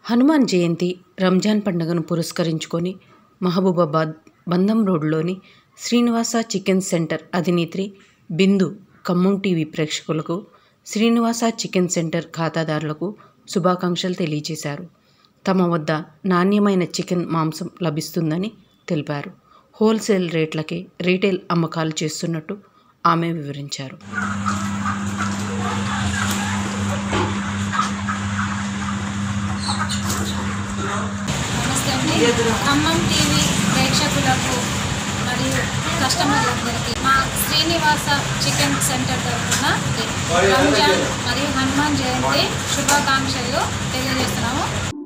హనుమాన్ జయంతి రంజాన్ పండుగను పురస్కరించుకొని మహబూబాబాద్ బంధం రోడ్లోని శ్రీనివాస చికెన్ సెంటర్ అధినేత్రి బిందు ఖమ్మం టీవీ ప్రేక్షకులకు శ్రీనివాస చికెన్ సెంటర్ ఖాతాదారులకు శుభాకాంక్షలు తెలియజేశారు తమ వద్ద నాణ్యమైన చికెన్ మాంసం లభిస్తుందని తెలిపారు హోల్సేల్ రేట్లకే రీటైల్ అమ్మకాలు చేస్తున్నట్టు ఆమె వివరించారు నమస్తే అండి ఖమ్మం టీవీ ప్రేక్షకులకు మరియు కస్టమర్లందరికీ మా శ్రీనివాస చికెన్ సెంటర్ తరఫున రంజాన్ మరియు హనుమాన్ జయంతి శుభాకాంక్షలు తెలియజేస్తున్నాము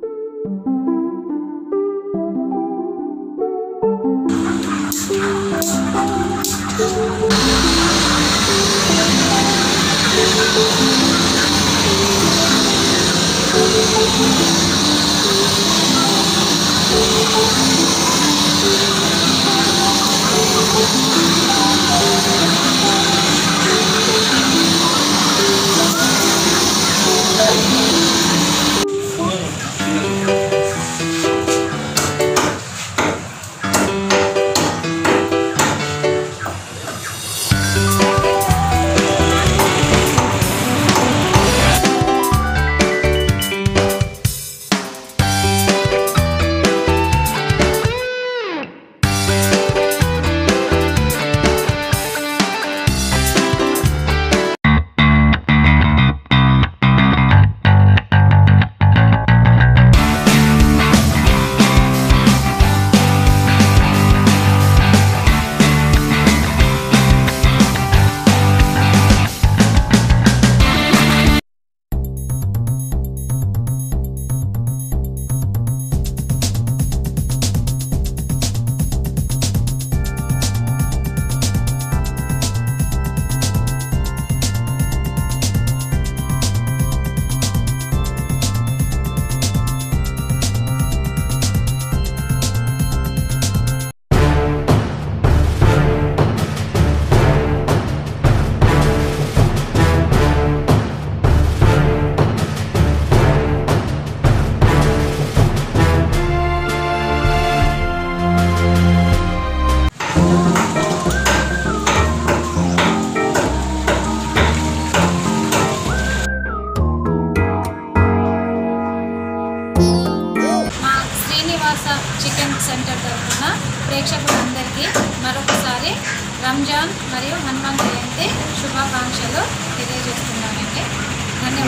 మా శ్రీనివాస చికెన్ సెంటర్ తరఫున ప్రేక్షకులందరికీ మరొకసారి రంజాన్ మరియు హనుమాన్ జయంతి శుభాకాంక్షలు తెలియజేస్తున్నానండి ధన్యవాదాలు